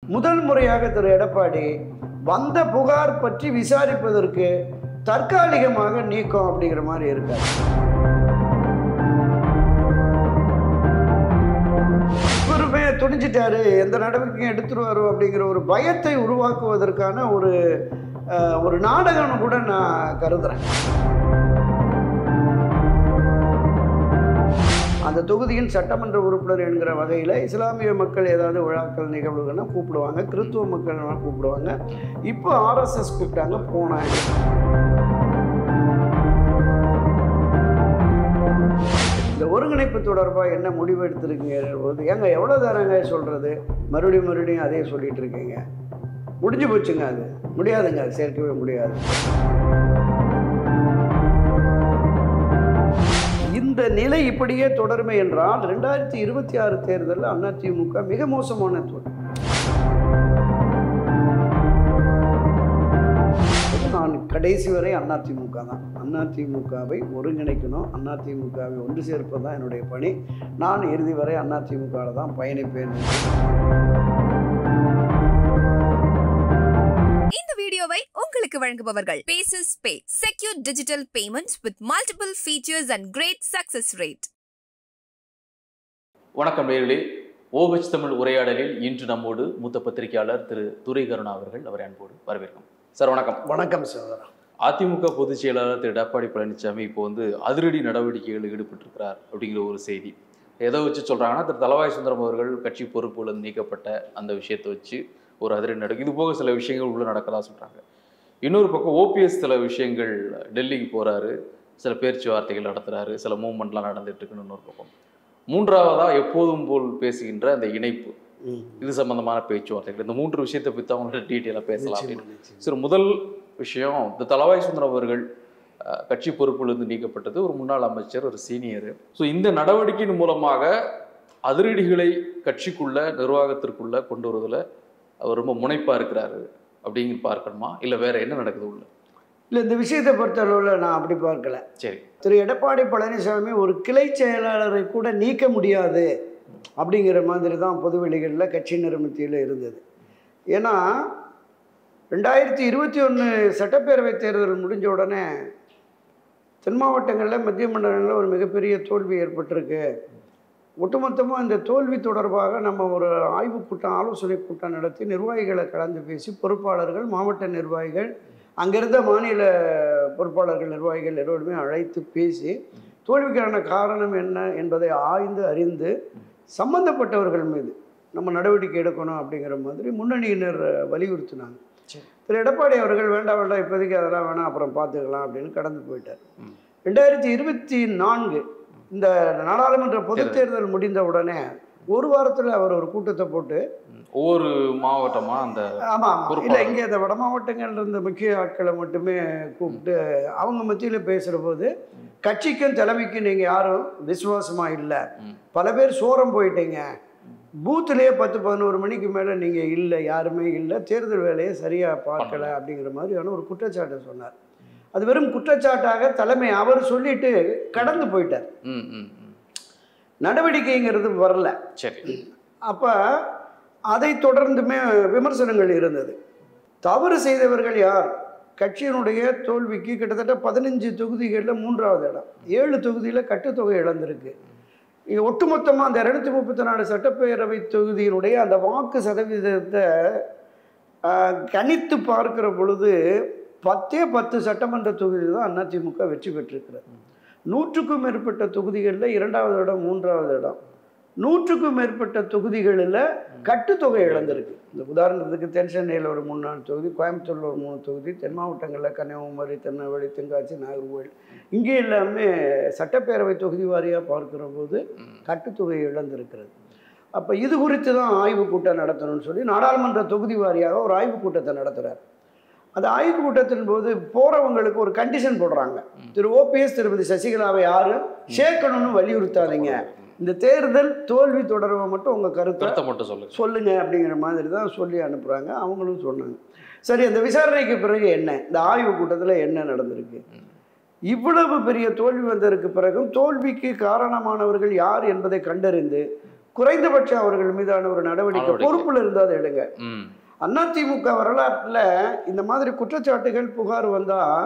முதல் முறையாக திரு எடப்பாடி வந்த புகார் பற்றி விசாரிப்பதற்கு தற்காலிகமாக நீக்கம் அப்படிங்கிற மாதிரி இருக்காரு இவருமே துணிஞ்சிட்டாரு எந்த நடவடிக்கையும் எடுத்துருவாரு அப்படிங்கிற ஒரு பயத்தை உருவாக்குவதற்கான ஒரு அஹ், ஒரு நாடகம்னு கூட நான் கருதுறேன் அந்த தொகுதியின் சட்டமன்ற உறுப்பினர் என்கிற வகையில் இஸ்லாமிய மக்கள் ஏதாவது விழாக்கள் நிகழ்வுகள்னா கூப்பிடுவாங்க கிறிஸ்துவ மக்கள் கூப்பிடுவாங்க இப்போ ஆர்எஸ்எஸ் கூப்பிட்டாங்க போனாங்க இந்த ஒருங்கிணைப்பு தொடர்பாக என்ன முடிவு எடுத்திருக்கீங்க போது ஏங்க எவ்வளோ தரங்க சொல்கிறது மறுபடியும் மறுபடியும் அதே சொல்லிட்டு இருக்கீங்க முடிஞ்சு போச்சுங்க அது முடியாதுங்க அது சேர்க்கவே முடியாது இந்த நிலை இப்படியே தொடருமே என்றால் ரெண்டாயிரத்தி இருபத்தி ஆறு தேர்தலில் அதிமுக மிக மோசமான தோல்வி நான் கடைசி வரை அதிமுக தான் அதிமுகவை ஒருங்கிணைக்கணும் அதிமுகவை ஒன்று சேர்ப்பது தான் என்னுடைய பணி நான் இறுதி வரை அதிமுகவில் தான் பயணிப்பேன் இந்த வீடியோவை உங்களுக்கு வழங்குபவர்கள் பேசஸ் pay secure digital payments with multiple features and great success rate வணக்கம் நேர்களே ஓஹெச் தமிழ் உரையாடலில் இன்று நம்மோடு மூத்த பத்திரிகையாளர் திரு துரை கருணா அவர்கள் அவரை அன்போடு வரவேற்கும் சார் வணக்கம் வணக்கம் சகோதரா அதிமுக பொதுச் செயலாளர் திரு எடப்பாடி பழனிசாமி இப்போ வந்து அதிரடி நடவடிக்கைகளில் ஈடுபட்டிருக்கிறார் அப்படிங்கிற ஒரு செய்தி எதை வச்சு சொல்றாங்கன்னா திரு தலவாய் சுந்தரம் அவர்கள் கட்சி பொறுப்புலேருந்து நீக்கப்பட்ட அந்த விஷயத்தை வச்சு ஒரு அதிரடி நடக்கு இது போக சில விஷயங்கள் உள்ள நடக்கதா சொல்றாங்க இன்னொரு பக்கம் ஓபிஎஸ் சில விஷயங்கள் டெல்லிக்கு போறாரு சில பேச்சுவார்த்தைகள் நடத்துறாரு சில மூவ்மெண்ட்லாம் நடந்துட்டு இருக்குன்னு இன்னொரு பக்கம் மூன்றாவதா எப்போதும் போல் பேசுகின்ற அந்த இணைப்பு ம். இது சம்பந்தமான பேச்சுவார்த்தைகள் இந்த மூன்று விஷயத்தை பற்றி அவங்கள்ட்ட டீட்டெயிலாக பேசலாம் நிச்சயமா, அப்படின்னு நிச்சயமா. சரி முதல் விஷயம் இந்த தலவாய் சுந்தரம் அவர்கள் அஹ், கட்சி பொறுப்பிலிருந்து நீக்கப்பட்டது ஒரு முன்னாள் அமைச்சர் ஒரு சீனியர் ஸோ இந்த நடவடிக்கையின் மூலமாக அதிரடிகளை கட்சிக்குள்ள நிர்வாகத்திற்குள்ள கொண்டு வருவதில் அவர் ரொம்ப முனைப்பா இருக்கிறாரு அப்படிங்க பார்க்கணுமா இல்லை வேற என்ன நடக்குது உள்ள இல்லை இந்த விஷயத்தை பொறுத்தளவில் நான் அப்படி பார்க்கல சரி திரு எடப்பாடி பழனிசாமி ஒரு கிளை செயலாளரை கூட நீக்க முடியாது அப்படிங்கிற மாதிரி தான் பொதுவெளிகளில் கட்சியினர் மத்தியில் இருந்தது ஏன்னா ரெண்டாயிரத்தி இருபத்தி ஒன்று சட்டப்பேரவை தேர்தல் முடிஞ்ச உடனே தென் மாவட்டங்களில் மத்திய மண்டலங்களில் ஒரு மிகப்பெரிய தோல்வி ஏற்பட்டிருக்கு ஒட்டுமொத்தமாக இந்த தோல்வி தொடர்பாக நம்ம ஒரு ஆய்வுக் கூட்டம் ஆலோசனை கூட்டம் நடத்தி நிர்வாகிகளை கலந்து பேசி பொறுப்பாளர்கள் மாவட்ட நிர்வாகிகள் அங்கிருந்த மாநில பொறுப்பாளர்கள் நிர்வாகிகள் எல்லோருமே அழைத்து பேசி தோல்விக்கான காரணம் என்ன என்பதை ஆய்ந்து அறிந்து சம்பந்தப்பட்டவர்கள் மீது நம்ம நடவடிக்கை எடுக்கணும் அப்படிங்கிற மாதிரி முன்னணியினர் வலியுறுத்தினாங்க சரி. திரு எடப்பாடி அவர்கள் வேண்டாம் வேண்டாம் இப்போதைக்கு அதெல்லாம் வேணாம் அப்புறம் பார்த்துக்கலாம் அப்படின்னு கடந்து போயிட்டார் ம். ரெண்டாயிரத்தி இருபத்தி நான்கு இந்த நாடாளுமன்ற பொதுத் தேர்தல் முடிந்த உடனே ஒரு வாரத்தில் அவர் ஒரு கூட்டத்தை போட்டு ம். ஒவ்வொரு மாவட்டமா அந்த ஆமாம் இல்லை பொறுப்பாளர். இங்கே இந்த வட மாவட்டங்கள்ல இருந்த முக்கிய ஆட்களை மட்டுமே கூப்பிட்டு அவங்க மத்தியில் பேசுகிற போது கட்சிக்கும் தலைமைக்கும் நீங்கள் யாரும் விசுவாசமாக இல்லை ம். பல பேர் சோரம் போயிட்டீங்க பூத்துலேயே பத்து பதினோரு மணிக்கு மேலே நீங்கள் இல்லை யாருமே இல்லை தேர்தல் வேலையை சரியாக பார்க்கல அப்படிங்கிற மாதிரியான ஒரு குற்றச்சாட்டை சொன்னார் அது வெறும் குற்றச்சாட்டாக தலைமை அவர் சொல்லிட்டு கடந்து போயிட்டார் ம் ம் ம். நடவடிக்கைங்கிறது வரல சரி அப்போ அதை தொடர்ந்துமே விமர்சனங்கள் இருந்தது தவறு செய்தவர்கள் யார் கட்சியினுடைய தோல்விக்கு கிட்டத்தட்ட பதினஞ்சு தொகுதிகளில் மூன்றாவது இடம் ஏழு தொகுதியில் கட்டுத்தொகை இழந்திருக்கு இங்க ஒட்டுமொத்தமாக அந்த இரநூத்தி முப்பத்தி நாலு சட்டப்பேரவை தொகுதியினுடைய அந்த வாக்கு சதவீதத்தை ஆஹ், கணித்து பார்க்கிற பொழுது பத்தே பத்து சட்டமன்ற தொகுதி தான் அதிமுக வெற்றி பெற்றிருக்கிறது நூற்றுக்கும் மேற்பட்ட தொகுதிகளில் இரண்டாவது இடம் மூன்றாவது இடம் நூற்றுக்கும் மேற்பட்ட தொகுதிகளில் கட்டுத்தொகை இழந்திருக்கு இந்த உதாரணத்துக்கு தென் சென்னையில் ஒரு மூணு நாலு தொகுதி கோயம்புத்தூரில் ஒரு மூணு தொகுதி தென் மாவட்டங்களில் கன்னியாகுமரி திருநெல்வேலி தென்காசி நாகர்கோவில் இங்கே எல்லாமே சட்டப்பேரவை தொகுதி வாரியாக பார்க்கிற போது ம். கட்டுத்தொகை இழந்திருக்கிறது அப்போ இது குறித்து தான் ஆய்வுக் கூட்டம் நடத்தணும்னு சொல்லி நாடாளுமன்ற தொகுதி வாரியாக ஒரு ஆய்வுக் கூட்டத்தை நடத்துகிறார் அந்த ஆய்வுக் கூட்டத்தின் போது போகிறவங்களுக்கு ஒரு கண்டிஷன் போடுறாங்க திரு ஓபிஎஸ் திருமதி சசிகலாவை யாரும் சேர்க்கணும்னு வலியுறுத்தாதீங்க இந்த தேர்தல் தோல்வி தொடர்பை மட்டும் உங்கள் கருத்தை கருத்தை மட்டும் சொல்லுங்க சொல்லுங்க அப்படிங்கிற மாதிரி தான் சொல்லி அனுப்புகிறாங்க அவங்களும் சொன்னாங்க சரி அந்த விசாரணைக்கு பிறகு என்ன இந்த ஆய்வு கூட்டத்தில் என்ன நடந்திருக்கு இவ்வளவு பெரிய தோல்வி வந்ததற்கு பிறகும் தோல்விக்கு காரணமானவர்கள் யார் என்பதை கண்டறிந்து குறைந்தபட்சம் அவர்கள் மீதான ஒரு நடவடிக்கை நடவடிக்கை. பொறுப்புல இருந்தால் அதை எடுங்க ம் அதிமுக வரலாற்றில் இந்த மாதிரி குற்றச்சாட்டுகள் புகார் வந்தால்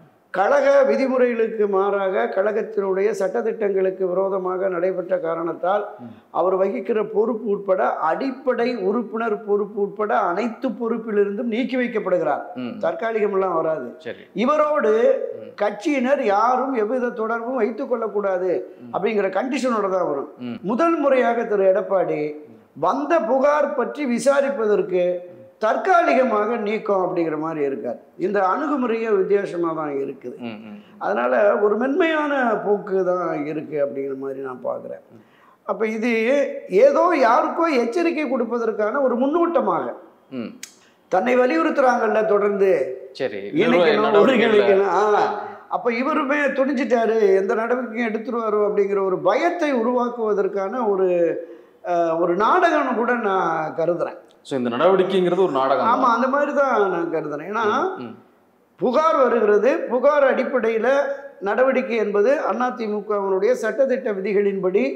கழக விதிமுறைகளுக்கு மாறாக கழகத்தினுடைய சட்டதிட்டங்களுக்கு விரோதமாக நடைபெற்ற காரணத்தால் அவர் வகிக்கிற பொறுப்பு உட்பட அடிப்படை உறுப்பினர் பொறுப்பு உட்பட அனைத்து பொறுப்பிலிருந்தும் நீக்கி வைக்கப்படுகிறார் ம் தற்காலிகமெல்லாம் வராது சரி இவரோடு கட்சியினர் யாரும் எவ்வித தொடர்பும் வைத்துக் கொள்ளக்கூடாது அப்படிங்கிற கண்டிஷனோட தான் வரும் ம். முதல் முறையாக திரு எடப்பாடி வந்த புகார் பற்றி விசாரிப்பதற்கு தற்காலிகமாக நீக்கம் அப்படிங்கிற மாதிரி இருக்கார் இந்த அணுகுமுறையே வித்தியாசமாக தான் இருக்குது ம் ம் அதனால ஒரு மென்மையான போக்கு தான் இருக்கு அப்படிங்கிற மாதிரி நான் பார்க்குறேன் அப்போ இது ஏதோ யாருக்கோ எச்சரிக்கை கொடுப்பதற்கான ஒரு முன்னோட்டமாக ம் தன்னை வலியுறுத்துறாங்கல்ல தொடர்ந்து சரி இணைக்கணும் நடவடிக்கைகள்ல- ஒருங்கிணைக்கணும் ஆ அப்போ இவருமே துணிஞ்சிட்டாரு எந்த நடவடிக்கையும் எடுத்துருவாரோ அப்படிங்கிற ஒரு பயத்தை உருவாக்குவதற்கான ஒரு அஹ், ஒரு நாடகம்னு கூட நான் கருதுறேன் ஸோ இந்த நடவடிக்கைங்கிறது ஒரு நாடகம் ஆமா அந்த மாதிரி தான் நான் கருதுறேன் ஏன்னா ம் புகார் வருகிறது புகார் அடிப்படையில் நடவடிக்கை என்பது அதிமுகவினுடைய சட்டத்திட்ட விதிகளின்படி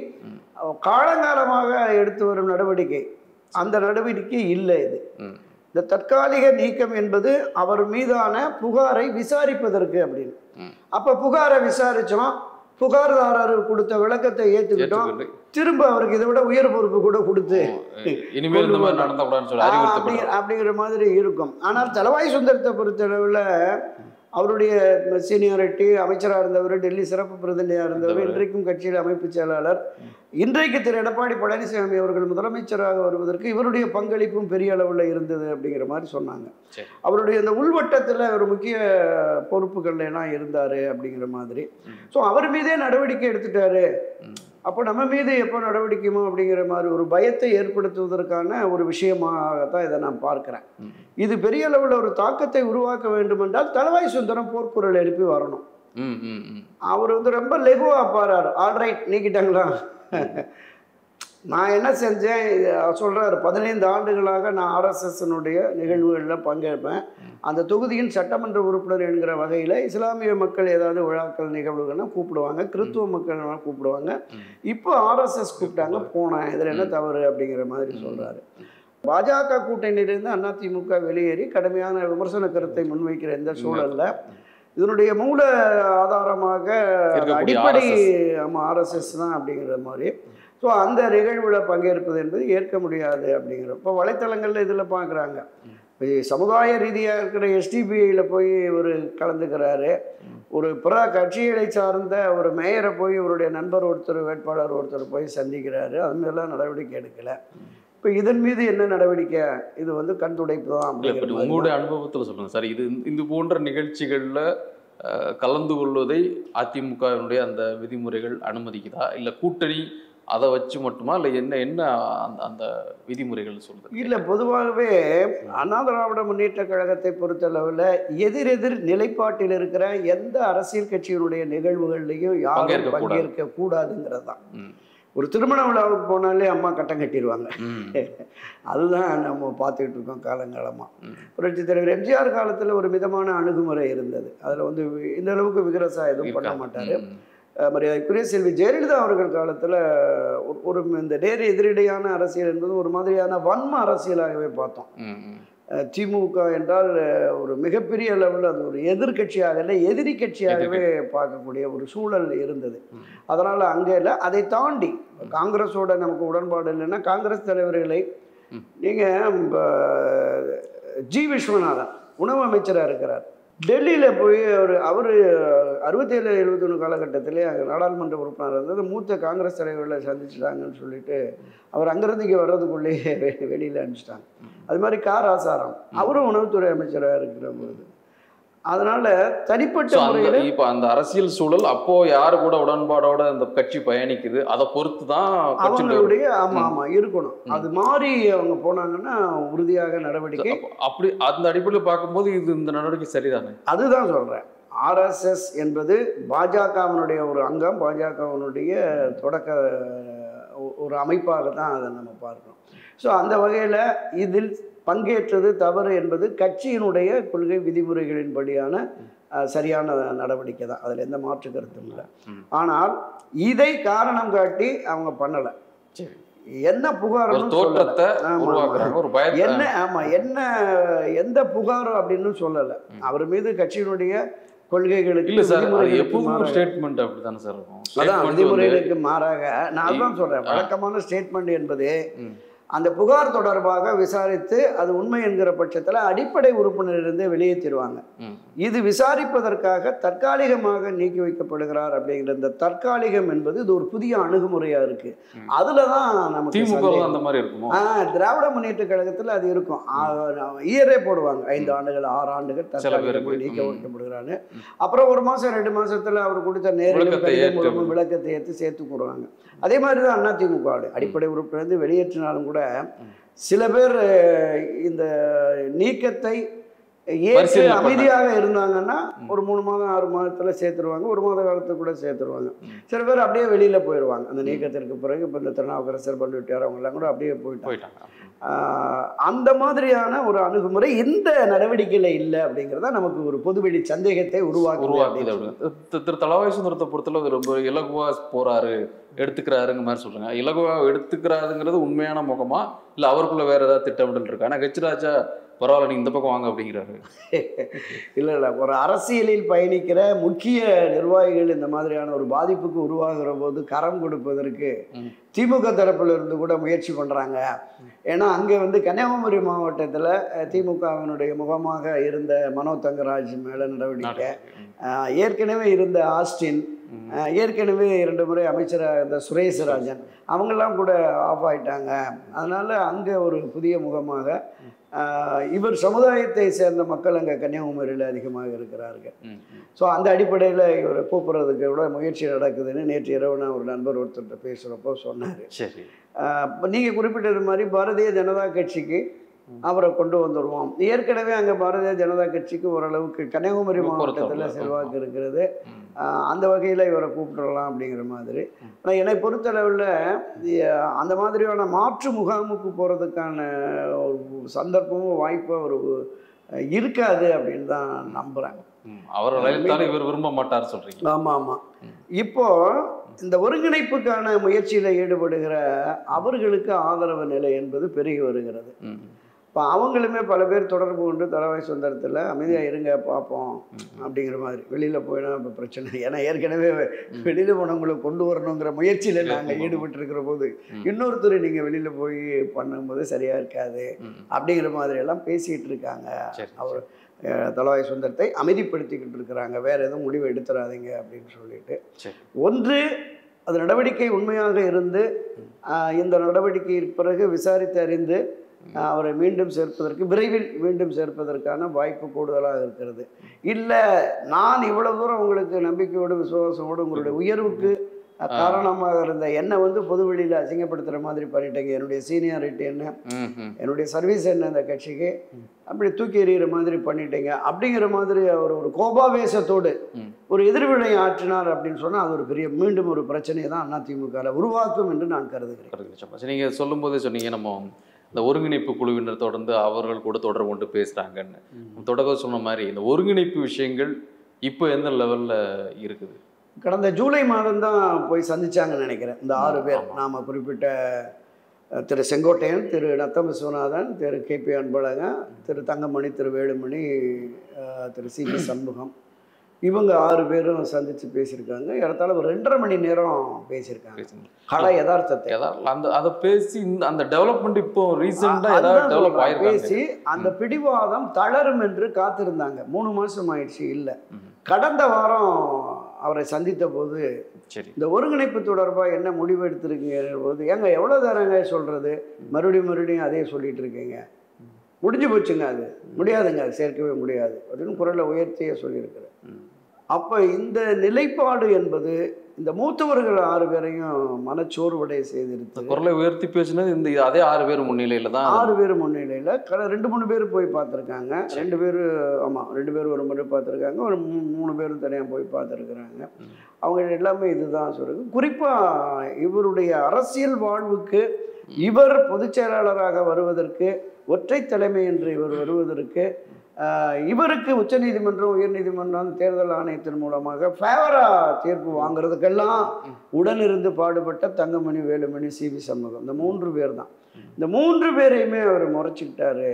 காலங்காலமாக எடுத்து வரும் நடவடிக்கை அந்த நடவடிக்கை இல்லை இது ம் இந்த தற்காலிக நீக்கம் என்பது அவர் மீதான புகாரை விசாரிப்பதற்கு அப்படின்னு ம். அப்ப புகாரை விசாரிச்சோம் புகார்தாரர் கொடுத்த விளக்கத்தை ஏத்துக்கிட்டோம் ஏற்றுக்கொண்டு திரும்ப அவருக்கு இதை விட உயர் பொறுப்பு கூட கொடுத்து இனிமேல் இந்த மாதிரி நடந்தக்கூடாதுன்னு சொல்லி ஆ, அறிவுறுத்தப்படுறோம் அப்படி- அப்படிங்கிற மாதிரி இருக்கும் ஆனால் தலவாய் சுந்தரத்தை பொறுத்தளவில் அவருடைய சீனியாரிட்டி அமைச்சராக இருந்தவர் டெல்லி சிறப்பு பிரதிநிதியாக இருந்தவர் இன்றைக்கும் கட்சியில் அமைப்பு செயலாளர் இன்றைக்கு திரு எடப்பாடி பழனிசாமி அவர்கள் முதலமைச்சராக வருவதற்கு இவருடைய பங்களிப்பும் பெரிய அளவில் இருந்தது அப்படிங்கிற மாதிரி சொன்னாங்க சரி. அவருடைய இந்த உள்வட்டத்தில் ஒரு முக்கிய பொறுப்புகள்ல எல்லாம் இருந்தார் அப்படிங்கிற மாதிரி ஸோ அவர் மீதே நடவடிக்கை எடுத்துட்டாரு ம். அப்போ நம்ம மீது எப்போ நடவடிக்கைமோ அப்படிங்கிற மாதிரி ஒரு பயத்தை ஏற்படுத்துவதற்கான ஒரு விஷயமாகத்தான் இதை நான் பார்க்குறேன் ம். இது பெரிய அளவில் ஒரு தாக்கத்தை உருவாக்க வேண்டுமென்றால் தலவாய் சுந்தரம் போர்க்குரல் எழுப்பி வரணும் ம் ம் ம் அவர் வந்து ரொம்ப லெகுவாக பாராரு ஆல்ரைட் நீக்கிட்டாங்களா நான் என்ன செஞ்சேன் இது அவர் சொல்றாரு பதினைந்து ஆண்டுகளாக நான் ஆர்எஸ்எஸ்னுடைய நிகழ்வுகளில் பங்கேற்பேன் அந்த தொகுதியின் சட்டமன்ற உறுப்பினர் என்கிற வகையில் இஸ்லாமிய மக்கள் ஏதாவது விழாக்கள் நிகழ்வுகள்னா கூப்பிடுவாங்க கிறித்துவ மக்கள் வேணா கூப்பிடுவாங்க இப்போ ஆர்எஸ்எஸ் கூப்பிட்டாங்க போனேன் இதில் என்ன தவறு அப்படிங்கிற மாதிரி சொல்றாரு பாஜக கூட்டணியிலிருந்து அதிமுக வெளியேறி கடுமையான விமர்சன கருத்தை முன்வைக்கிற இந்த சூழல்ல இதனுடைய மூல ஆதாரமாக இருக்கக்கூடிய அடிப்படை RSS. ஆமாம் ஆர்எஸ்எஸ் தான் அப்படிங்கிற மாதிரி ஸோ அந்த நிகழ்வில் பங்கேற்பது என்பது ஏற்க முடியாது அப்படிங்கிற இப்போ வலைத்தளங்களில் இதில் பார்க்குறாங்க சமுதாய ரீதியாக இருக்கிற எஸ்டிபிஐயில் போய் ஒரு கலந்துக்கிறாரு ஒரு பிற கட்சிகளை சார்ந்த ஒரு மேயரை போய் இவருடைய நண்பர் ஒருத்தர் வேட்பாளர் ஒருத்தர் போய் சந்திக்கிறாரு அது மாதிரிலாம் நடவடிக்கை எடுக்கலை இப்போ இதன் மீது என்ன நடவடிக்கை இது வந்து கண் துடைப்பு தான் இல்ல அப்படிங்கிற இப்ப மாதிரி உங்களுடைய அனுபவத்துல சொல்லுங்க சார் இது இது போன்ற நிகழ்ச்சிகள்ல அஹ், கலந்து கொள்வதை அதிமுகவினுடைய அந்த விதிமுறைகள் அனுமதிக்குதா இல்ல கூட்டணி அதை வச்சு மட்டுமா இல்ல என்ன என்ன அந்த அந்த விதிமுறைகள் சொல்லுது இல்லை பொதுவாகவே அண்ணா திராவிட முன்னேற்ற கழகத்தை பொறுத்தளவில் எதிரெதிர் நிலைப்பாட்டில் இருக்கிற எந்த அரசியல் கட்சியினுடைய நிகழ்வுகள்லையும் யாரும் பங்கேற்கக்கூடாது. பங்கேற்க கூடாதுங்கிறது தான் ம். ஒரு திருமண விழாவுக்கு போனாலே அம்மா கட்டம் கட்டிடுவாங்க ம். அதுதான் நம்ம பார்த்துக்கிட்டு இருக்கோம் காலங்காலமாக ம். புரட்சி தலைவர் எம்ஜிஆர் காலத்தில் ஒரு மிதமான அணுகுமுறை இருந்தது அதில் வந்து இந்த அளவுக்கு விகிரசா எதுவும் பண்ண இருக்கா? மாட்டார் ம். மரியாதைக்குரிய செல்வி ஜெயலலிதா அவர்கள் காலத்தில் ஒரு ஒரு இந்த நேர் எதிரிடையான அரசியல் என்பது ஒரு மாதிரியான வன்ம அரசியலாகவே பார்த்தோம் ம். ம். அஹ் திமுக என்றால் அஹ், ஒரு மிகப்பெரிய அளவில் அது ஒரு எதிர்கட்சியாக இல்லை எதிரி கட்சியாகவே பார்க்கக்கூடிய ஒரு சூழல் இருந்தது ம். அதனால் அங்கே இல்லை அதை தாண்டி காங்கிரஸோட நமக்கு உடன்பாடு இல்லைன்னா காங்கிரஸ் தலைவர்களை ம். நீங்கள் ஜி விஸ்வநாதன் உணவு அமைச்சராக இருக்கிறார் டெல்லியில் போய் அவர் அவர் அறுபத்தேழு எழுபத்தொன்று காலகட்டத்திலே அங்கே நாடாளுமன்ற உறுப்பினர் இருந்தது மூத்த காங்கிரஸ் தலைவர்களை சந்திச்சிட்டாங்கன்னு சொல்லிட்டு அவர் அங்கேருந்து இங்கே வர்றதுக்குள்ளேயே வெளியில் அனுப்பிச்சிட்டாங்க அது மாதிரி கா ராசாராம் அவரும் உணவுத்துறை அமைச்சராக இருக்கிற போது அதனால தனிப்பட்ட So, அந்த முறையில் இப்ப அந்த அரசியல் சூழல் அப்போ யாரு கூட உடன்பாடோட அந்த கட்சி பயணிக்குது அதை பொறுத்து தான் கட்சியினுடைய அவங்களுடைய ஆமா ஆமா இருக்கணும் அது மாதிரி அவங்க போனாங்கன்னா உறுதியாக நடவடிக்கை அப்ப- அப்படி அந்த அடிப்படையில் பார்க்கும்போது இது இந்த நடவடிக்கை சரிதானே அதுதான் சொல்றேன் ஆர்எஸ்எஸ் என்பது பாஜகவினுடைய ஒரு அங்கம் பாஜகவினுடைய தொடக்க ஒ- ஒரு அமைப்பாக தான் அதை நம்ம பார்க்கிறோம் ஸோ அந்த வகையில் இதில் பங்கேற்றது தவறு என்பது கட்சியினுடைய கொள்கை விதிமுறைகளின்படியான அஹ், சரியான நடவடிக்கை தான் அதில் எந்த மாற்று கருத்தும் இல்லை ம். ஆனால் இதை காரணம் காட்டி அவங்க பண்ணலை சரி என்ன ஒரு புகார்னு தோற்றத்தை ஆமா, ஆமா. உருவாக்குறாங்க ஒரு பயத்தை என்ன ஆமா என்ன எந்த புகாரும் அப்படின்னு சொல்லல அவர் மீது கட்சியினுடைய கொள்கைகளுக்கு இல்ல சார் அது விதிமுறைகளுக்கு எப்போதும் ஒரு மாறாக- ஸ்டேட்மெண்ட் அப்படித்தானே சார் இருக்கும் அதான் Statement வந்து- விதிமுறைகளுக்கு மாறாக நான் அதான் சொல்றேன் ஆ. வழக்கமான ஸ்டேட்மெண்ட் என்பது ம். அந்த புகார் தொடர்பாக விசாரித்து அது உண்மை என்கிற பட்சத்தில் அடிப்படை உறுப்பினரிலிருந்து வெளியேற்றிடுவாங்க ம். இது விசாரிப்பதற்காக தற்காலிகமாக நீக்கி வைக்கப்படுகிறார் அப்படிங்கிற இந்த தற்காலிகம் என்பது இது ஒரு புதிய அணுகுமுறையா இருக்கு ம். அதுல தான் நமக்கு திமுக சந்தேகம். அந்த மாதிரி இருக்குமோ ஆ, திராவிட முன்னேற்ற கழகத்தில் அது இருக்கும் இயரே போடுவாங்க ஐந்து ஆண்டுகள் ஆறு ஆண்டுகள் தற்காலிகமாக பேருக்கு. நீக்க ம். வைக்கப்படுகிறாங்க ம். அப்புறம் ஒரு மாசம் ரெண்டு மாசத்துல அவர் கொடுத்த நேரிலும் விளக்கத்தை கடிதம் ஏற்று. மூலமும் விளக்கத்தை ஏற்று சேர்த்து கூடுவாங்க அதே மாதிரி தான் அதிமுக அடிப்படை உறுப்பினர் வெளியேற்றினாலும் கூட ம். சில பேர் அஹ், இந்த நீக்கத்தை ஏற்று பரிசீலனை பண்ண- அமைதியாக இருந்தாங்கன்னா ம். ஒரு மூணு மாதம் ஆறு மாதத்துல சேர்த்துருவாங்க ஒரு மாத காலத்துக்கு கூட சேர்த்துருவாங்க ம். சில பேர் அப்படியே வெளியில போயிடுவாங்க அந்த நீக்கத்திற்கு பிறகு இப்போ இந்த திருநாவுக்கரசர் பண்டுவிட்டார் அவங்க எல்லாம் கூட அப்படியே போயிட்டாங்க போயிட்டாங்க ஆஹ் அந்த மாதிரியான ஒரு அணுகுமுறை இந்த நடவடிக்கையில இல்லை அப்படிங்கிறத நமக்கு ஒரு பொதுவெளி சந்தேகத்தை உருவாக்குது உருவாக்குது அப்படின்னு அப்படின்னு திரு- திரு தலவாய் சுந்தரத்தை பொறுத்தளவு ரொம்ப இலகுவா போறாரு எடுத்துக்கிறாருங்க மாதிரி சொல்றாங்க இலகுவா எடுத்துக்கிறாருங்கிறது உண்மையான முகமா இல்ல அவருக்குள்ள வேற ஏதாவது திட்டமிடல் இருக்கா ஆனா கச்சிராஜா பரவாயில்ல நீங்க இந்த பக்கம் வாங்க அப்படிங்கிறாரு இல்லை இல்லை ஒரு அரசியலில் பயணிக்கிற முக்கிய நிர்வாகிகள் இந்த மாதிரியான ஒரு பாதிப்புக்கு உருவாகிற போது கரம் கொடுப்பதற்கு ம். திமுக தரப்புல இருந்து கூட முயற்சி பண்றாங்க ஏன்னா அங்கே வந்து கன்னியாகுமரி மாவட்டத்தில் திமுகவினுடைய முகமாக இருந்த மனோ தங்கராஜ் மேல நடவடிக்கை ஆஹ் ஏற்கனவே இருந்த ஆஸ்டின் ம். ஆஹ் ஏற்கனவே இரண்டு முறை அமைச்சராக இருந்த சுரேஷ் ராஜன் அவங்கெல்லாம் கூட ஆஃப் ஆயிட்டாங்க அதனால அங்கே ஒரு புதிய முகமாக ஆஹ் இவர் சமுதாயத்தை சேர்ந்த மக்கள் அங்கே கன்னியாகுமரியில் அதிகமாக இருக்கிறார்கள் ம், ம். ஸோ அந்த அடிப்படையில் இவரை கூப்பிட்றதுக்கு கூட முயற்சி நடக்குதுன்னு நேற்று இரவு நான் ஒரு நண்பர் ஒருத்தர்கிட்ட பேசுகிறப்போ சொன்னார் சரி இப்போ நீங்கள் குறிப்பிட்டது மாதிரி பாரதிய ஜனதா கட்சிக்கு அவரை கொண்டு வந்துடுவோம் ஏற்கனவே அங்கே பாரதிய ஜனதா கட்சிக்கு ஓரளவுக்கு கன்னியாகுமரி பொறுத்தவரை, மாவட்டத்தில் செல்வாக்கு இருக்கிறது ம். ஆஹ் அந்த வகையில் இவரை கூப்பிட்டுறலாம் அப்படிங்கிற மாதிரி ம். ஆனால் என்னை பொறுத்தளவில் அஹ் அந்த மாதிரியான மாற்று முகாமுக்கு போகிறதுக்கான ஒரு சந்தர்ப்பமும் வாய்ப்பும் ஒரு அஹ் இருக்காது அப்படின்னு தான் நம்புகிறேன் ம். அவர் அழைத்தாலும் இவர் விரும்ப மாட்டார் சொல்றீங்க ஆமாம் ஆமாம் ம். இப்போ இந்த ஒருங்கிணைப்புக்கான முயற்சியில் ஈடுபடுகிற அவர்களுக்கு ஆதரவு நிலை என்பது பெருகி வருகிறது ம். இப்போ அவங்களுமே பல பேர் தொடர்பு கொண்டு தலைவாய் சுந்தரத்தில் அமைதியாக இருங்க பார்ப்போம் அப்படிங்கிற மாதிரி வெளியில் போயினா இப்போ பிரச்சனை ஏன்னா ஏற்கனவே வெளியில் போனவங்களை கொண்டு வரணுங்கிற முயற்சியில் நாங்கள் ஈடுபட்டு இருக்கிற போது ம். இன்னொருத்தர் நீங்கள் வெளியில் போய் பண்ணும்போது சரியாக இருக்காது ம். அப்படிங்கிற மாதிரி எல்லாம் பேசிகிட்டு இருக்காங்க சரி அவர் அஹ், தலவாய் சுந்தரத்தை அமைதிப்படுத்திக்கிட்டு இருக்கிறாங்க வேற எதுவும் முடிவு எடுத்துறாதீங்க அப்படின்னு சொல்லிட்டு சரி ஒன்று அது நடவடிக்கை உண்மையாக இருந்து ஆஹ், இந்த நடவடிக்கைக்கு பிறகு விசாரித்து அறிந்து ஆஹ், அவரை மீண்டும் சேர்ப்பதற்கு விரைவில் மீண்டும் சேர்ப்பதற்கான வாய்ப்பு கூடுதலாக இருக்கிறது இல்லை நான் இவ்வளவு தூரம் உங்களுக்கு நம்பிக்கையோடு விசுவாசமோடு உங்களுடைய உயர்வுக்கு அஹ், காரணமாக இருந்த என்னை வந்து பொதுவெளியில் அசிங்கப்படுத்துகிற மாதிரி பண்ணிட்டீங்க என்னுடைய சீனியாரிட்டி என்ன ம், ம். என்னுடைய சர்வீஸ் என்ன அந்த கட்சிக்கு அப்படி தூக்கி எறிகிற மாதிரி பண்ணிட்டீங்க அப்படிங்கிற மாதிரி அவர் ஒரு கோபாவேசத்தோடு ம். ஒரு எதிர்வினை ஆற்றினார் அப்படின்னு சொன்னால் அது ஒரு பெரிய மீண்டும் ஒரு பிரச்சனையை தான் அதிமுகவில் உருவாக்கும் என்று நான் கருதுகிறேன் கரெக்ட் சம்பா. சரி, நீங்க சொல்லும் போதே சொன்னீங்க நம்ம இந்த ஒருங்கிணைப்பு குழுவினர் தொடர்ந்து அவர்கள் கூட தொடர்பு கொண்டு பேசுறாங்கன்னு தொடக்க சொன்ன மாதிரி இந்த ஒருங்கிணைப்பு விஷயங்கள் இப்போ எந்த லெவல்ல இருக்குது கடந்த ஜூலை மாதம் தான் போய் சந்திச்சாங்கன்னு நினைக்கிறேன் இந்த ஆறு பேர் ஆமா. நாம் குறிப்பிட்ட அஹ், திரு செங்கோட்டையன் திரு நத்தம் விஸ்வநாதன் திரு கே பி அன்பழகன் திரு தங்கமணி திரு வேலுமணி அஹ், திரு சி பி சண்முகம் இவங்க ஆறு பேரும் சந்தித்து பேசியிருக்காங்க ஏறத்தாழ ஒரு ரெண்டரை மணி நேரம் பேசியிருக்காங்க பேசுங்க. கல யதார்த்தத்தை ஏதாவது அந்த அதை பேசி இந்த அந்த டெவலப்மெண்ட் இப்போ ரீசெண்டா அதுதான் ஏதாவது டெவலப் சொல்றேன். ஆயிருக்காங்க பேசி அந்த பிடிவாதம் தளரும் என்று காத்திருந்தாங்க மூணு மாசம் ஆயிடுச்சு இல்லை ம். கடந்த வாரம் அவரை சந்தித்த போது சரி இந்த ஒருங்கிணைப்பு தொடர்பாக என்ன முடிவு எடுத்திருக்கீங்க போது ஏங்க எவ்வளோ தரங்க சொல்கிறது மறுபடியும் மறுபடியும் அதே சொல்லிட்டு இருக்கீங்க முடிஞ்சு போச்சுங்க அது முடியாதுங்க அது சேர்க்கவே முடியாது அப்படின்னு குரலை உயர்த்தியே சொல்லியிருக்கிறேன் ம். அப்போ இந்த நிலைப்பாடு என்பது இந்த மூத்தவர்கள் ஆறு பேரையும் மனச்சோர்வடைய இந்த செய்திருத்து குரலை உயர்த்தி பேசினது இந்த அதே ஆறு பேர் முன்னிலையில தான் ஆறு பேர் முன்னிலையில் க ரெண்டு மூணு பேர் போய் பார்த்துருக்காங்க ரெண்டு பேர் ஆமாம் ரெண்டு பேர் ஒரு முறை பார்த்துருக்காங்க ஒரு மூ மூணு பேரும் தனியாக போய் பார்த்துருக்குறாங்க ம். அவங்க எல்லாமே இதுதான் சொல்லுது குறிப்பாக இவருடைய அரசியல் வாழ்வுக்கு இவர் பொதுச் செயலாளராக வருவதற்கு ஒற்றை தலைமை என்று இவர் வருவதற்கு ஆஹ், இவருக்கு உச்சநீதிமன்றம் உயர்நீதிமன்றம் தேர்தல் ஆணையத்தின் மூலமாக ஃபேவராக தீர்ப்பு வாங்குறதுக்கெல்லாம் உடனிருந்து பாடுபட்ட தங்கமணி வேலுமணி சி வி சண்முகம் இந்த மூன்று பேர் தான் இந்த மூன்று பேரையுமே அவர் முறைச்சிக்கிட்டாரு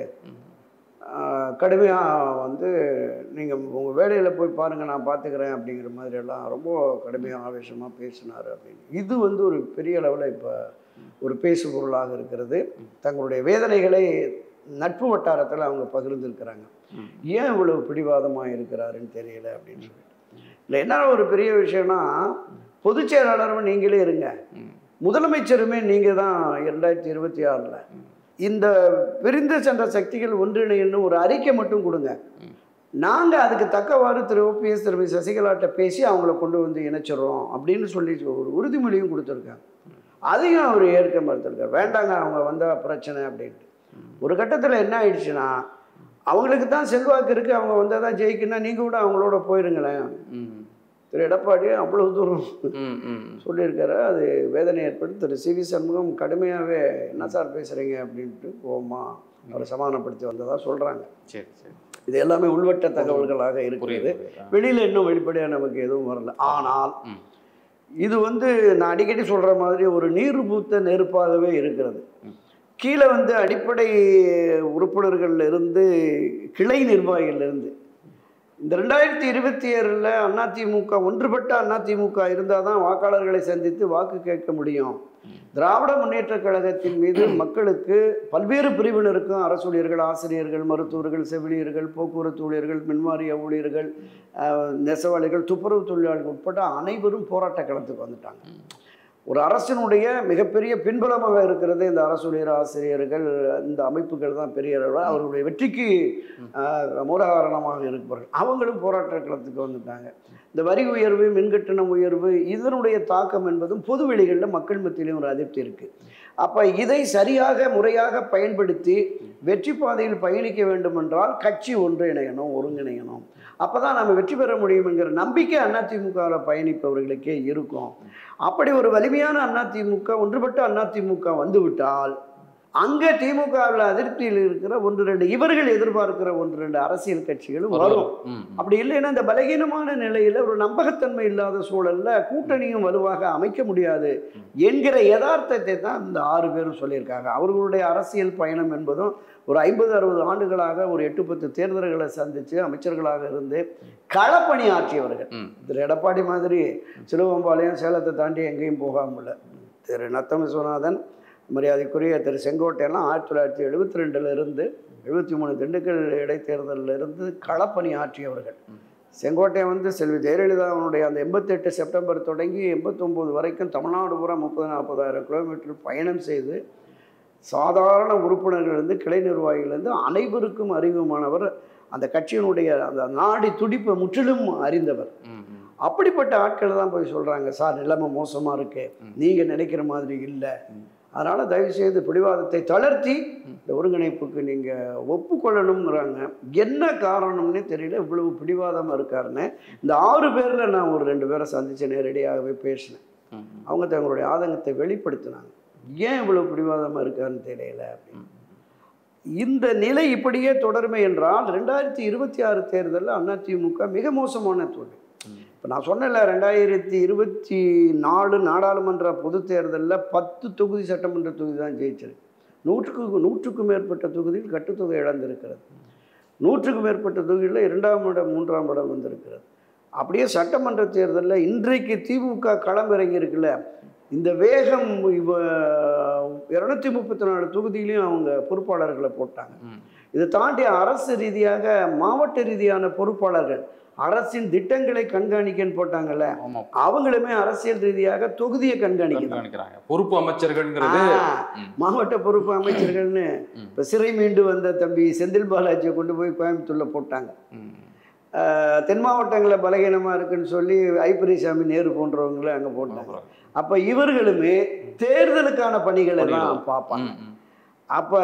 கடுமையாக வந்து நீங்கள் உங்கள் வேலையில் போய் பாருங்கள் நான் பார்த்துக்கிறேன் அப்படிங்கிற மாதிரி எல்லாம் ரொம்ப கடுமையாக ஆவேசமாக பேசினார் அப்படின்னு இது வந்து ஒரு பெரிய அளவில் இப்போ ஒரு பேசு பொருளாக இருக்கிறது தங்களுடைய வேதனைகளை நட்பு வட்டாரத்தில் அவங்க பகிர்ந்துருக்கிறாங்க ஏன் இவ்வளவு பிடிவாதமாக இருக்கிறாருன்னு தெரியல அப்படின்னு சொல்லிட்டு இல்லை என்ன ஒரு பெரிய விஷயம்னா பொதுச் செயலாளரும் நீங்களே இருங்க முதலமைச்சருமே நீங்கள் தான் ரெண்டாயிரத்தி இருபத்தி ஆறில் இந்த பிரிந்து சென்ற சக்திகள் ஒன்றிணைன்னு ஒரு அறிக்கை மட்டும் கொடுங்க நாங்கள் அதுக்கு தக்கவாறு திரு ஓபிஎஸ் திருமதி சசிகலாட்ட பேசி அவங்கள கொண்டு வந்து இணைச்சிடுறோம் அப்படின்னு சொல்லி ஒரு உறுதிமொழியும் கொடுத்துருக்காங்க அதையும் அவர் ஏற்க மறுத்திருக்கார் வேண்டாங்க அவங்க வந்தால் பிரச்சனை அப்படின்ட்டு ஒரு கட்டத்தில் என்ன ஆயிடுச்சுன்னா அவங்களுக்கு தான் செல்வாக்கு இருக்குது அவங்க வந்தால் தான் ஜெயிக்கணும் நீங்கள் கூட அவங்களோட போயிருங்களேன் ம். திரு எடப்பாடி அவ்வளோ தூரம் ம், ம். சொல்லியிருக்காரு அது வேதனை ஏற்படுத்தி திரு சி வி சண்முகம் கடுமையாகவே என்ன சார் பேசுகிறீங்க அப்படின்ட்டு கோமா அவரை சமாதானப்படுத்தி வந்ததாக சொல்கிறாங்க சரி சரி இது எல்லாமே உள்வட்ட தகவல்களாக இருக்கிறது புரியுது புரியுது. ஆ. வெளியில் இன்னும் வெளிப்படையாக நமக்கு எதுவும் வரல ஆனால் ம். இது வந்து நான் அடிக்கடி சொல்கிற மாதிரி ஒரு நீர் பூத்த நெருப்பாகவே இருக்கிறது ம். கீழே வந்து அடிப்படை உறுப்பினர்கள்ல இருந்து கிளை நிர்வாகிகள்ல இருந்து இந்த ரெண்டாயிரத்தி இருபத்தி ஏழில் அதிமுக ஒன்றுபட்ட அதிமுக இருந்தால் தான் வாக்காளர்களை சந்தித்து வாக்கு கேட்க முடியும் திராவிட முன்னேற்றக் கழகத்தின் மீது மக்களுக்கு பல்வேறு பிரிவினருக்கும் அரசு ஊழியர்கள் ஆசிரியர்கள் மருத்துவர்கள் செவிலியர்கள் போக்குவரத்து ஊழியர்கள் மின்வாரிய ஊழியர்கள் அஹ், நெசவாளிகள் துப்புரவு தொழிலாளர்கள் உட்பட அனைவரும் போராட்ட களத்துக்கு வந்துட்டாங்க ஒரு அரசினுடைய மிகப்பெரிய பின்புலமாக இருக்கிறது இந்த அரசு ஊழியர் ஆசிரியர்கள் இந்த அமைப்புகள் தான் பெரிய அளவில் அவர்களுடைய வெற்றிக்கு ஆஹ், மூல காரணமாக இருப்பவர்கள் அவங்களும் போராட்ட களத்துக்கு வந்துட்டாங்க இந்த வரி உயர்வு மின்கட்டணம் உயர்வு இதனுடைய தாக்கம் என்பதும் பொது வெளிகளில் மக்கள் மத்தியிலும் ஒரு அதிருப்தி இருக்குது அப்போ இதை சரியாக முறையாக பயன்படுத்தி வெற்றி பாதையில் பயணிக்க வேண்டுமென்றால் கட்சி ஒன்றிணையணும் ஒருங்கிணையணும் அப்போ தான் நம்ம வெற்றி பெற முடியும் என்கிற நம்பிக்கை அதிமுகவில் பயணிப்பவர்களுக்கே இருக்கும் அப்படி ஒரு வலிமையான அதிமுக ஒன்றுபட்ட அதிமுக வந்துவிட்டால் அங்கே திமுகவில் அதிருப்தியில் இருக்கிற ஒன்று ரெண்டு இவர்கள் எதிர்பார்க்கிற ஒன்று ரெண்டு அரசியல் கட்சிகளும் வரும் ம், ம். அப்படி இல்லைன்னா இந்த பலகீனமான நிலையில் ஒரு நம்பகத்தன்மை இல்லாத சூழல்ல கூட்டணியும் வலுவாக அமைக்க முடியாது என்கிற யதார்த்தத்தை தான் இந்த ஆறு பேரும் சொல்லியிருக்காங்க அவர்களுடைய அரசியல் பயணம் என்பதும் ஒரு ஐம்பது அறுபது ஆண்டுகளாக ஒரு எட்டு பத்து தேர்தல்களை சந்தித்து அமைச்சர்களாக இருந்து களப்பணி ஆற்றியவர்கள் ம். திரு எடப்பாடி மாதிரி சிலுவம்பாளையம் சேலத்தை தாண்டி எங்கேயும் போகாமல திரு நத்தம் விஸ்வநாதன் மரியாதைக்குரிய திரு செங்கோட்டையெல்லாம் ஆயிரத்தி தொள்ளாயிரத்தி எழுபத்தி ரெண்டுல இருந்து எழுபத்தி மூணு திண்டுக்கல் இடைத்தேர்தலில் இருந்து களப்பணி ஆற்றியவர்கள் செங்கோட்டையன் வந்து செல்வி ஜெயலலிதாவுடைய அந்த எண்பத்தெட்டு செப்டம்பர் தொடங்கி எண்பத்தொம்போது வரைக்கும் தமிழ்நாடு பூரா முப்பது நாற்பதாயிரம் கிலோமீட்டர் பயணம் செய்து சாதாரண உறுப்பினர்கள்லேருந்து கிளை நிர்வாகிகள்லேருந்து அனைவருக்கும் அறிவுமானவர் அந்த கட்சியினுடைய அந்த நாடி துடிப்பை முற்றிலும் அறிந்தவர் ம், ம். அப்படிப்பட்ட ஆட்கள் தான் போய் சொல்கிறாங்க சார் நிலைமை மோசமாக இருக்கு நீங்கள் நினைக்கிற மாதிரி இல்லை அதனால் தயவுசெய்து பிடிவாதத்தை தளர்த்தி இந்த ஒருங்கிணைப்புக்கு நீங்கள் ஒப்புக்கொள்ளணுங்கிறாங்க என்ன காரணம்னே தெரியல இவ்வளவு பிடிவாதமாக இருக்காருன்னு இந்த ஆறு பேரில் நான் ஒரு ரெண்டு பேரை சந்தித்து நேரடியாகவே பேசினேன் ம், ம். அவங்க தங்களுடைய ஆதங்கத்தை வெளிப்படுத்தினாங்க ஏன் இவ்வளவு பிடிவாதமாக இருக்காருன்னு தெரியல அப்படின்னு இந்த நிலை இப்படியே தொடருமே என்றால் ரெண்டாயிரத்தி இருபத்தி ஆறு தேர்தலில் அதிமுக மிக மோசமான தோல்வி இப்போ நான் சொன்னேன்ல ரெண்டாயிரத்தி இருபத்தி நாலு நாடாளுமன்ற பொது தேர்தலில் பத்து தொகுதி சட்டமன்ற தொகுதி தான் ஜெயிச்சிருக்கு நூற்றுக்கு நூற்றுக்கும் மேற்பட்ட தொகுதியில் கட்டுத்தொகை இழந்திருக்கிறது நூற்றுக்கும் மேற்பட்ட தொகுதியில் இரண்டாம் இடம் மூன்றாம் இடம் வந்திருக்கிறது அப்படியே சட்டமன்ற தேர்தலில் இன்றைக்கு திமுக களம் இறங்கியிருக்குல்ல இந்த வேகம் இவ இரநூத்தி முப்பத்தி நாலு தொகுதியிலையும் அவங்க பொறுப்பாளர்களை போட்டாங்க ம். இதை தாண்டி அரசு ரீதியாக மாவட்ட ரீதியான பொறுப்பாளர்கள் அரசின் திட்டங்களை கண்காணிக்கன்னு போட்டாங்கல்ல ஆமா அவங்களுமே அரசியல் ரீதியாக தொகுதியை கண்காணிக்கணும் கண்காணிக்கிறாங்க பொறுப்பு அமைச்சர்கள்ங்கிறது ஆ, ம். மாவட்ட பொறுப்பு அமைச்சர்கள்னு ம். இப்போ சிறை மீண்டு வந்த தம்பி செந்தில் பாலாஜியை கொண்டு போய் கோயம்புத்தூர்ல போட்டாங்க ம். ஆஹ், தென் மாவட்டங்களில் பலகீனமாக இருக்குன்னு சொல்லி ஐப்பரிசாமி நேரு போன்றவங்களை அங்கே போட்டாங்க அப்புறம். அப்போ இவர்களுமே தேர்தலுக்கான பணிகளை தான் பணிகள். பார்ப்பாங்க ம், ம். அப்போ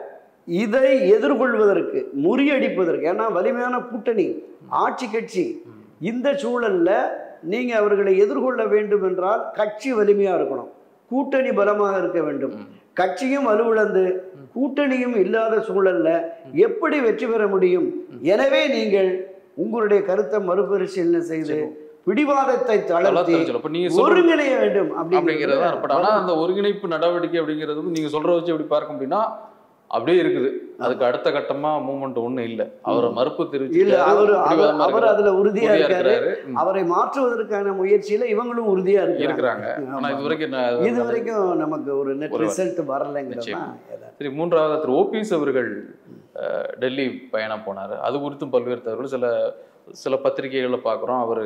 இதை எதிர்கொள்வதற்கு முறியடிப்பதற்கு ஏன்னா வலிமையான கூட்டணி ஆட்சி கட்சி இந்த சூழல்ல நீங்க அவர்களை எதிர்கொள்ள வேண்டும் என்றால் கட்சி வலிமையா இருக்கணும் கூட்டணி பலமாக இருக்க வேண்டும் கட்சியும் வலுவிழந்து கூட்டணியும் இல்லாத சூழல்ல எப்படி வெற்றி பெற முடியும் எனவே நீங்கள் உங்களுடைய கருத்தை மறுபரிசீலனை செய்து பிடிவாதத்தை தளர்த்தி தளர்த்தி அப்ப நீங்க சொல்ற ஒருங்கிணைய வேண்டும் அப்படிங்கிறது தான் பட் ஆனா அப்படிங்கிறது அந்த ஒருங்கிணைப்பு நடவடிக்கை அப்படிங்கிறது வந்து நீங்க சொல்ற வச்சு எப்படி பார்க்க அப்படின்னா அப்படியே இருக்குது அதுக்கு அடுத்த கட்டமா மூவ்மெண்ட் ஒண்ணும் இல்ல அவரை மறுப்பு தெரிவிச்சு இல்ல அவர் அவர் அவர் அதுல உறுதியா இருக்காரு இருக்கிறாரு ம், அவரை மாற்றுவதற்கான முயற்சியில இவங்களும் உறுதியா இருக்கிறாங்க ஆனா இது வரைக்கும் நான் இது வரைக்கும் நமக்கு ஒரு நெட் ஒரு- ரிசல்ட் வரலைங்கிறது நிச்சயமா. தான் யதார்த்தம். சரி மூன்றாவது திரு ஓபிஎஸ் அவர்கள் அஹ், டெல்லி பயணம் போனார் அது குறித்தும் பல்வேறு தகவல்கள் சில சில பத்திரிகைகளில் பார்க்குறோம் அவர்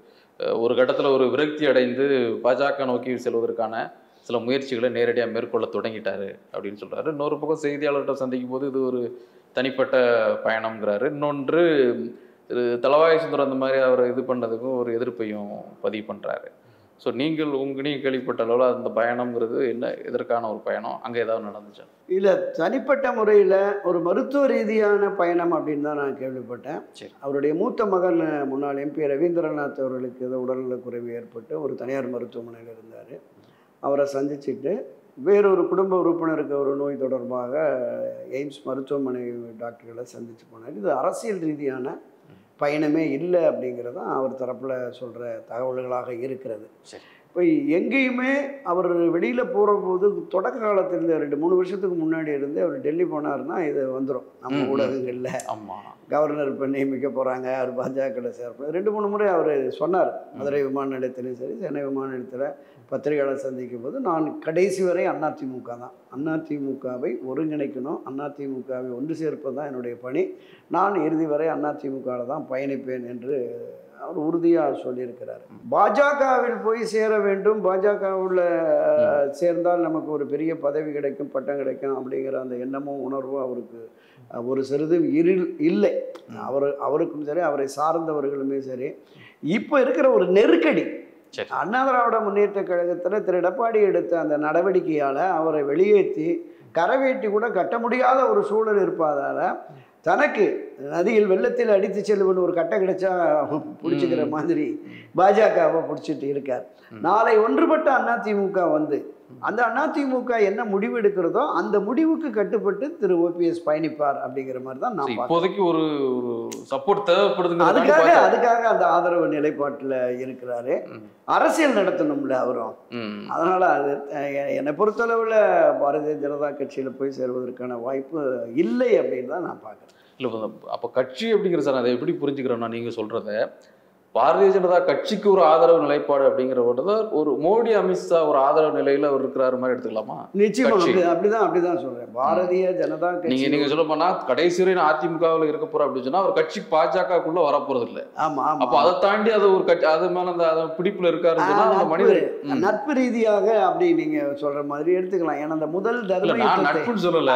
ஒரு கட்டத்தில் ஒரு விரக்தி அடைந்து பாஜக நோக்கி செல்வதற்கான சில முயற்சிகளை நேரடியாக மேற்கொள்ள தொடங்கிட்டாரு அப்படின்னு சொல்றாரு இன்னொரு பக்கம் செய்தியாளர்கிட்ட சந்திக்கும் போது இது ஒரு தனிப்பட்ட பயணம்ங்கிறாரு இன்னொன்று திரு தலவாய் சுந்தரம் அந்த மாதிரி அவர் இது பண்ணதுக்கும் ஒரு எதிர்ப்பையும் பதிவு பண்ணுறாரு ஸோ நீங்கள் உங்க நீங்கள் கேள்விப்பட்ட அளவில் அந்த பயணம்ங்கிறது என்ன எதற்கான ஒரு பயணம் அங்கே ஏதாவது நடந்துச்சா இல்ல தனிப்பட்ட முறையில ஒரு மருத்துவ ரீதியான பயணம் அப்படின்னு தான் நான் கேள்விப்பட்டேன் சரி. அவருடைய மூத்த மகன் முன்னாள் எம்பி ரவீந்திரநாத் அவர்களுக்கு ஏதோ உடல்நலக் குறைவு ஏற்பட்டு ஒரு தனியார் மருத்துவமனையில் இருந்தார் அவரை சந்திச்சுட்டு வேறொரு குடும்ப உறுப்பினருக்கு ஒரு நோய் தொடர்பாக எய்ம்ஸ் மருத்துவமனை டாக்டர்களை சந்திச்சு போனார் இது அரசியல் ரீதியான பயணமே இல்லை அப்படிங்கிறது தான் அவர் தரப்பில் சொல்கிற தகவல்களாக இருக்கிறது சரி. இப்போ எங்கேயுமே அவர் வெளியில் போகிற போது தொடக்க காலத்துல இருந்து ரெண்டு மூணு வருஷத்துக்கு முன்னாடி இருந்து அவர் டெல்லி போனாருன்னா இது வந்துடும் நம்ம ம், ம். ஊடகங்களில் ஆமா கவர்னர் இப்போ நியமிக்க போகிறாங்க அவர் பாஜகவில் சேர்ப்பது ரெண்டு மூணு முறை அவர் சொன்னார் மதுரை விமான நிலையத்திலையும் சரி சென்னை விமான நிலையத்தில் பத்திரிகையாளர் சந்திக்கும் போது நான் கடைசி வரை அதிமுக தான் அதிமுகவை ஒருங்கிணைக்கணும் அதிமுகவை ஒன்று சேர்ப்பது தான் என்னுடைய பணி நான் இறுதி வரை அதிமுகவில் தான் பயணிப்பேன் என்று அவர் உறுதியாக சொல்லியிருக்கிறார் பாஜகவில் போய் சேர வேண்டும் பாஜகவில் சேர்ந்தால் நமக்கு ஒரு பெரிய பதவி கிடைக்கும் பட்டம் கிடைக்கும் அப்படிங்கிற அந்த எண்ணமும் உணர்வும் அவருக்கு அஹ், ஒரு சிறிதும் இருள் இல்லை அவர் அவருக்கும் சரி அவரை சார்ந்தவர்களுமே சரி இப்போ இருக்கிற ஒரு நெருக்கடி சரி. அண்ணா திராவிட முன்னேற்ற கழகத்தில் திரு எடப்பாடி எடுத்த அந்த நடவடிக்கையால் அவரை வெளியேற்றி கரவேட்டி கூட கட்ட முடியாத ஒரு சூழல் இருப்பதால தனக்கு நதியில் வெள்ளத்தில் அடித்து செல்லுவன் ஒரு கட்டை கிடைச்சா பிடிச்சிக்கிற ம். மாதிரி பாஜகவை பிடிச்சிட்டு இருக்கார் ம். நாளை ஒன்றுபட்ட அதிமுக வந்து அந்த அதிமுக என்ன முடிவு எடுக்கிறதோ அந்த முடிவுக்கு கட்டுப்பட்டு திரு ஓபிஎஸ் பயணிப்பார் அப்படிங்கிற மாதிரி தான் நான் சரி, பார்க்கிறேன். இப்போதைக்கு ஒரு ஒரு சப்போர்ட் தேவைப்படுதுங்கிறது அதுக்காக பாஜக. அதுக்காக அந்த ஆதரவு நிலைப்பாட்டில் இருக்கிறாரு ம். அரசியல் நடத்தணும்ல அவரும் ம். அதனால அது அஹ், எ- என்னை பொறுத்தளவில் பாரதிய ஜனதா கட்சியில் போய் சேருவதற்கான வாய்ப்பு இல்லை அப்படின்னு தான் நான் பார்க்குறேன் இல்ல இப்ப அப்ப கட்சி அப்படிங்கிற சார் அதை எப்படி புரிஞ்சுக்கிறோம்னா நீங்க சொல்றத பாரதிய ஜனதா கட்சிக்கு ஒரு ஆதரவு நிலைப்பாடு அப்படிங்கிற ஒரு மோடி அமித்ஷா ஒரு ஆதரவு நிலையில அவர் இருக்கிறாரு மாதிரி எடுத்துக்கலாமா நிச்சயமா கட்சி. அப்படி அப்படிதான் அப்படிதான் சொல்றேன் பாரதிய ஜனதா நீங்க கட்சி நீங்க சொல்ல போனா கடைசி வரை நான் அதிமுகவில் இருக்க போறேன் அப்படின்னு சொன்னா அவர் கட்சி பாஜகக்குள்ள வரப்போறது இல்ல ஆமா அப்ப ஆமா அதை தாண்டி அது ஒரு கட்சி அது மேல அந்த அது பிடிப்புல இருக்காருன்னு சொன்னா அந்த நட்பு. மனிதர் ம். நட்பு ரீதியாக அப்படி நீங்க சொல்ற மாதிரி எடுத்துக்கலாம் ஏன்னா அந்த முதல் இல்ல தர்ம நான் யுத்தத்தை நட்புன்னு சொல்லல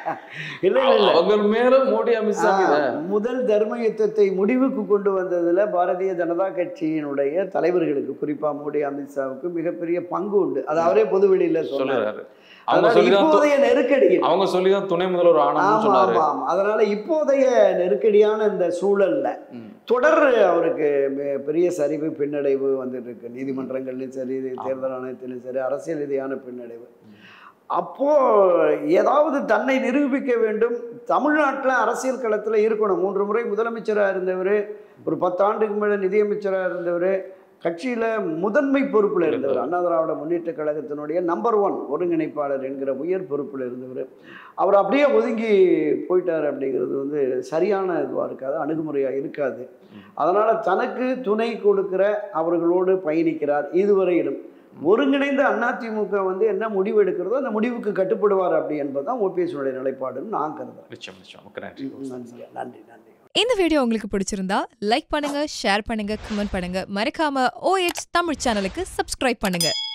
இல்ல இல்ல இல்ல அவங்க மேல மோடி அமித்ஷா மீது ஆ, முதல் தர்ம யுத்தத்தை முடிவுக்கு கொண்டு வந்ததுல பாரதிய ஜனதா கட்சியினுடைய தலைவர்களுக்கு குறிப்பா மோடி அமித்ஷாவுக்கு மிகப்பெரிய பங்கு உண்டு அது அவரே பொதுவெளியில சொன்னார் சொல்லுறாரு அவங்க அதனால சொல்லிதான் து- இப்போதைய நெருக்கடியில் அவங்க சொல்லிதான் துணை முதல்வர் ஆனோம்னு ஆமா சொன்னாரு ஆமா ஆமா அதனால இப்போதைய நெருக்கடியான இந்த சூழல்ல ம். தொடர் அவருக்கு பெ- பெரிய சரிவு பின்னடைவு வந்துட்டு இருக்கு நீதிமன்றங்கள்லையும் சரி தேர்தல் ஆணையத்திலும் சரி அரசியல் ரீதியான பின்னடைவு அப்போ ஏதாவது தன்னை நிரூபிக்க வேண்டும் தமிழ்நாட்டில் அரசியல் களத்தில் இருக்கணும் மூன்று முறை முதலமைச்சராக இருந்தவர் ஒரு பத்தாண்டுக்கு மேலே நிதியமைச்சராக இருந்தவர் கட்சியில் முதன்மை பொறுப்பில் இருந்தவர் அண்ணா திராவிட முன்னேற்ற கழகத்தினுடைய நம்பர் ஒன் ஒருங்கிணைப்பாளர் என்கிற உயர் பொறுப்பில் இருந்தவர் அவர் அப்படியே ஒதுங்கி போயிட்டார் அப்படிங்கிறது வந்து சரியான இதுவாக இருக்காது அணுகுமுறையாக இருக்காது அதனால் தனக்கு துணை கொடுக்கிற அவர்களோடு பயணிக்கிறார் இதுவரையிலும் ஒருங்கிணைந்த அதிமுக வந்து என்ன முடிவு எடுக்கிறதோ அந்த முடிவுக்கு கட்டுப்படுவார் அப்படி என்பதுதான் ஓபிஎஸ்னுடைய நிலைப்பாடுன்னு நான் கருதுறேன் நிச்சயம் நிச்சயம் மிக்க நன்றி நன்றி நன்றி நன்றி இந்த வீடியோ உங்களுக்கு பிடிச்சிருந்தா லைக் பண்ணுங்க ஷேர் பண்ணுங்க கமெண்ட் பண்ணுங்க மறக்காம OH தமிழ் சேனலுக்கு சப்ஸ்கிரைப் பண்ணுங்க